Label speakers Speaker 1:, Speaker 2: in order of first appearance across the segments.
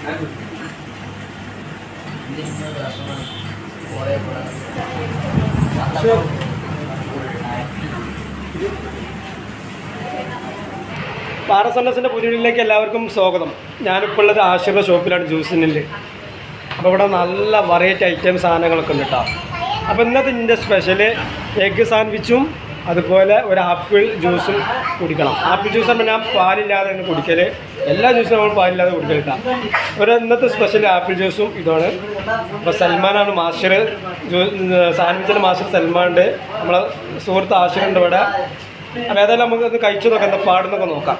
Speaker 1: പാറസന്നസിൻ്റെ പുതിയയിലേക്ക് എല്ലാവർക്കും സ്വാഗതം ഞാനിപ്പോൾ ഉള്ളത് ആശീർവ ഷോപ്പിലാണ് ജ്യൂസിനുള്ളിൽ അപ്പോൾ ഇവിടെ നല്ല വെറൈറ്റി ഐറ്റം സാധനങ്ങളൊക്കെ ഉണ്ട് കേട്ടോ അപ്പോൾ ഇന്നത്തെ ഇതിൻ്റെ സ്പെഷ്യൽ എഗ്ഗ് സാൻഡ്വിച്ചും അതുപോലെ ഒരു ആപ്പിൾ ജ്യൂസും കുടിക്കണം ആപ്പിൾ ജ്യൂസ് പറഞ്ഞാൽ ഞാൻ പാലില്ലാതെ തന്നെ കുടിക്കൽ എല്ലാ ജ്യൂസും നമ്മൾ പാലില്ലാതെ കുടിക്കൽ കേട്ടോ ഒരു ഇന്നത്തെ സ്പെഷ്യൽ ആപ്പിൾ ജ്യൂസും ഇതാണ് അപ്പോൾ സൽമാനാണ് മാസ്റ്റർ ജ്യൂ സാൻഡ്വിച്ചിൻ്റെ മാസ്റ്റർ സൽമാൻ ഉണ്ട് നമ്മളെ സുഹൃത്ത് ആഷിറുണ്ട് ഇവിടെ അപ്പോൾ ഏതായാലും നമുക്ക് അത് കഴിച്ചു നോക്കാം എന്താ പാടുന്നൊക്കെ നോക്കാം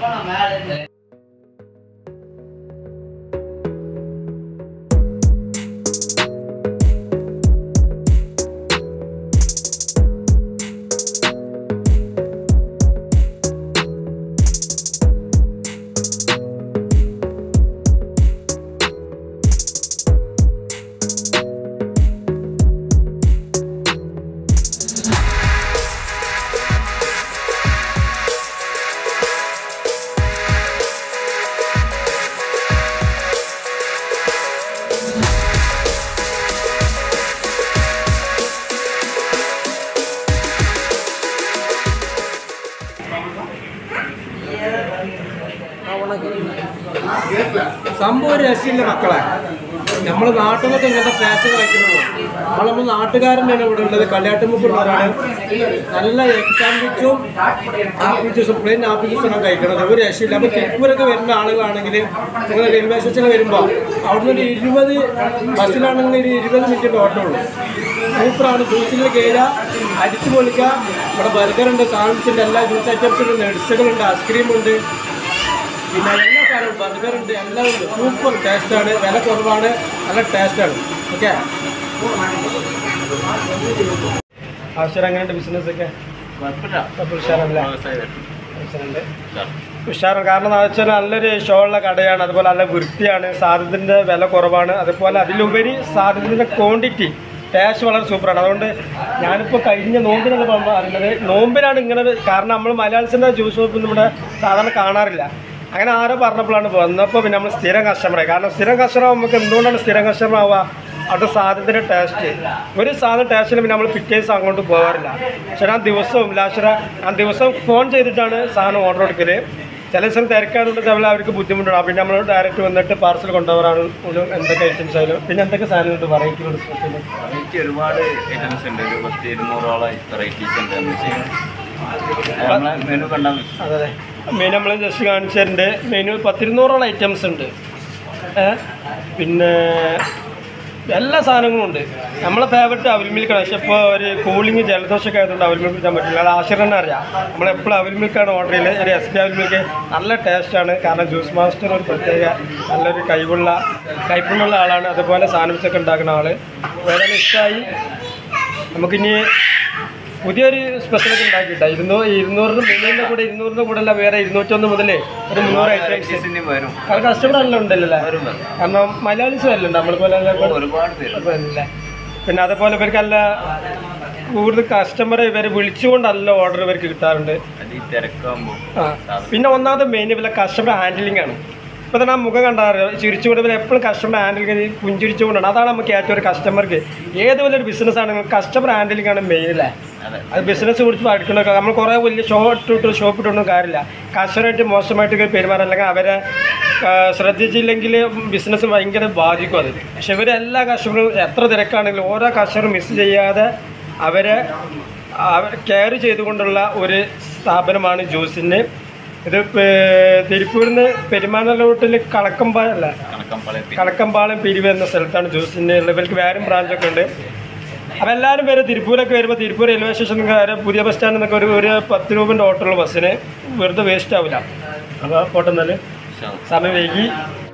Speaker 2: സംഭവം ഒരു രക്ഷയില്ല മക്കളെ നമ്മൾ നാട്ടിൽ നിന്നൊക്കെ ഇങ്ങനത്തെ ഫാഷൻ കഴിക്കുന്നുള്ളൂ നമ്മൾ നമ്മൾ നാട്ടുകാരൻ തന്നെ ഇവിടെ ഉള്ളത് കല്യാട്ടുമുക്കുള്ളവരാണ് നല്ല എഗ് സാൻഡ്വിച്ചും ആപ്പിൾ ജ്യൂസും പ്ലെയിൻ ആപ്പിൾ ജ്യൂസാണ് കഴിക്കുന്നത് ഒരു രക്ഷയില്ല അപ്പോൾ തിരുപ്പൂരൊക്കെ വരുന്ന ആളുകളാണെങ്കിൽ നിങ്ങൾ റെയിൽവേ സ്റ്റേഷനിൽ വരുമ്പോൾ അവിടുന്ന് ഒരു ഇരുപത് ബസ്സിലാണെങ്കിൽ ഒരു ഇരുപത് മിനിറ്റ് ഓട്ടമുള്ളൂ സൂപ്പറാണ് ജ്യൂസിൽ കയറുക അടിച്ചു പൊളിക്കുക ഇവിടെ ബർഗറുണ്ട് സാൻഡ്വിച്ചുണ്ട് എല്ലാ ജ്യൂസ് ഐറ്റംസും ഉണ്ട് നട്സുകളുണ്ട് ഐസ്ക്രീം ഉണ്ട് പിന്നെ എല്ലാ സാധനവും ബർഗർ ഉണ്ട് എല്ലാം ഉണ്ട് സൂപ്പർ ടേസ്റ്റാണ് വില കുറവാണ് നല്ല ടേസ്റ്റാണ് ഓക്കെ
Speaker 1: ആവശ്യം എങ്ങനെയുണ്ട് ബിസിനസ് ഒക്കെ അപ്പോൾ ഉഷാറല്ലേ ഉഷാറുണ്ട് ഉഷാറാണ് കാരണം എന്താ വെച്ചാൽ നല്ലൊരു ഷോ ഉള്ള കടയാണ് അതുപോലെ നല്ല വൃത്തിയാണ് സാധനത്തിൻ്റെ വില കുറവാണ് അതുപോലെ അതിലുപരി സാധനത്തിൻ്റെ ക്വാണ്ടിറ്റി ടേസ്റ്റ് വളരെ സൂപ്പറാണ് അതുകൊണ്ട് ഞാനിപ്പോൾ കഴിഞ്ഞ നോമ്പിനുള്ള പ- അറിയുന്നത് നോമ്പിനാണ് ഇങ്ങനെ ഒരു കാരണം നമ്മൾ മലയാളത്തിൻ്റെ ജ്യൂസ് ഷോപ്പ് നമ്മുടെ സാധാരണ കാണാറില്ല അങ്ങനെ ആരോ പറഞ്ഞപ്പോഴാണ് വന്നപ്പോൾ പിന്നെ നമ്മൾ സ്ഥിരം കസ്റ്റമറായി കാരണം സ്ഥിരം കസ്റ്റമർ നമുക്ക് എന്തുകൊണ്ടാണ് സ്ഥിരം കസ്റ്റമർ ആവുക അവിടുത്തെ സാധനത്തിൻ്റെ ടേസ്റ്റ് ഒരു സാധനം ടേസ്റ്റിന് പിന്നെ നമ്മൾ പിറ്റേ ദിവസം അങ്ങോട്ട് പോകാറില്ല പക്ഷേ ഞാൻ ദിവസവും ലാസ്റ്റ് ഞാൻ ദിവസം ഫോൺ ചെയ്തിട്ടാണ് സാധനം ഓർഡർ എടുക്കൽ ചില ദിവസം തിരക്കായതുകൊണ്ട് ചില അവർക്ക് ബുദ്ധിമുട്ടാണ് പിന്നെ നമ്മൾ ഡയറക്റ്റ് വന്നിട്ട് പാർസൽ കൊണ്ടുപോകാറാണ് ഒരു എന്തൊക്കെ ഐറ്റംസ് ആയാലും പിന്നെ എന്തൊക്കെ സാധനങ്ങളുണ്ട് വെറൈറ്റികളുണ്ട് സ്പെഷ്യൽ
Speaker 3: എനിക്ക് ഒരുപാട് ഐറ്റംസ് ഉണ്ട് ഒരു പത്ത് ഇരുന്നൂറോളം വെറൈറ്റീസ് ഉണ്ട് നമ്മൾ ചെയ്യുന്നത് നമ്മളെ മെനു കണ്ടാൽ മതി
Speaker 1: അതെ അതെ മെനു നമ്മൾ ജസ്റ്റ് കാണിച്ചതിൻ്റെ മെനു പത്തിരുന്നൂറോളം ഐറ്റംസ് ഉണ്ട് ഏ? പിന്നെ എല്ലാ സാധനങ്ങളും ഉണ്ട് നമ്മളെ ഫേവററ്റ് അവിൽ മിൽക്കാണ് പക്ഷെ ഇപ്പോൾ ഒരു കൂളിങ് ജലദോഷമൊക്കെ ആയതുകൊണ്ട് അവിൽ മിൽക്ക് കിട്ടാൻ പറ്റില്ല അത് ആശിറന്നെ അറിയാം നമ്മളെപ്പോഴും അവിൽ മിൽക്കാണ് ഓർഡർ ചെയ്യുന്നത് ഒരു എസ് പി അവിൽ മിൽക്ക് നല്ല ടേസ്റ്റാണ് കാരണം ജ്യൂസ് മാസ്റ്റർ ഒരു പ്രത്യേക നല്ലൊരു കഴിവുള്ള കൈപ്പുള്ള ആളാണ് അതുപോലെ സാൻഡ്വിച്ചൊക്കെ ഉണ്ടാക്കുന്ന ആൾ വേറെ ഇഷ്ടമായി നമുക്കിനി പുതിയൊരു സ്പെഷ്യലൊക്കെ ഉണ്ടാക്കിയിട്ടാ ഇരുന്നൂറ് ഇരുന്നൂറിന് മുന്നൂറിൻ്റെ കൂടെ ഇരുന്നൂറിൻ്റെ കൂടെ അല്ല വേറെ ഇരുന്നൂറ്റൊന്ന് മുതൽ ഒരു മുന്നൂറ് ഐറ്റംസ്
Speaker 3: വെറൈറ്റീസിൻ്റെ വരും
Speaker 1: കാരണം കസ്റ്റമർ എല്ലാം ഉണ്ടല്ലോ
Speaker 3: വരും വരും.
Speaker 1: കാരണം മലയാളീസ് വല്ല നമ്മളിപോലെ എല്ലാവർക്കും
Speaker 3: ഒരുപാട് പേര്
Speaker 1: അല്ലേ പിന്നെ അതേപോലെ ഇവർക്കല്ല കൂടുതൽ കസ്റ്റമറെ ഇവരെ വിളിച്ചുകൊണ്ടല്ല ഓർഡർ ഇവർക്ക് കിട്ടാറുണ്ട്
Speaker 3: അത് ഈ തിരക്കാകുമ്പോൾ
Speaker 1: ആ പിന്നെ ഒന്നാമത് മെയിൻ ഇവരെ കസ്റ്റമർ ഹാൻഡിലിംഗ് ആണ് ഇപ്പോൾ തന്നെ ആ മുഖം കണ്ടാറ് ചിരിച്ചുകൊണ്ട് ഇവർ എപ്പോഴും കസ്റ്റമർ ഹാൻഡിലിംഗ് പുഞ്ചിരിച്ചുകൊണ്ടാണ് അതാണ് നമുക്ക് ഏറ്റവും ഒരു കസ്റ്റമർക്ക് ഏത് വലിയൊരു ബിസിനസ് ആണെങ്കിലും കസ്റ്റമർ ഹാൻഡിലിംഗ് ആണ് മെയിൻ അല്ലേ
Speaker 3: അതെ
Speaker 1: അത് ബിസിനസ് കുറിച്ച് പഠിക്കണമൊക്കെ നമ്മൾ കുറേ വലിയ ഷോ ഇട്ടിട്ട് ഷോപ്പ് ഇട്ടൊന്നും കാര്യമില്ല കർഷകരായിട്ട് മോശമായിട്ട് പെരുമാറാൻ അല്ലെങ്കിൽ അവരെ ആ, ശ്രദ്ധിച്ചില്ലെങ്കിൽ ബിസിനസ് ഭയങ്കര ബാധിക്കും അത് പക്ഷെ ഇവർ എല്ലാ കർഷകരും എത്ര തിരക്കാണെങ്കിലും ഓരോ കർഷകരും മിസ് ചെയ്യാതെ അവരെ അവർ കെയർ ചെയ്തുകൊണ്ടുള്ള ഒരു സ്ഥാപനമാണ് ജ്യൂസിന് ഇത് പേ- തിരുപ്പൂരിൽ നിന്ന് പെരുമാനലോട്ടിൽ കളക്കമ്പാല അല്ല
Speaker 3: കണക്കമ്പാളയം
Speaker 1: കണക്കമ്പാളം പിരിവ് എന്ന സ്ഥലത്താണ് ജ്യൂസിൻ്റെ ഉള്ളത് ഇവർക്ക് വേറെ ബ്രാഞ്ചൊക്കെ ഉണ്ട് അപ്പോൾ എല്ലാവരും പേര് തിരുപ്പൂരൊക്കെ വരുമ്പോൾ തിരുപ്പൂർ റെയിൽവേ സ്റ്റേഷൻ വരെ പുതിയ ബസ് സ്റ്റാൻഡിൽ നിന്നൊക്കെ ഒരു ഒരു പത്ത് രൂപൻ്റെ ഓട്ടമുള്ള ബസ്സിന് വെറുതെ വേസ്റ്റ് ആവില്ല അപ്പോൾ പോട്ടെന്നാൽ സമയം വൈകി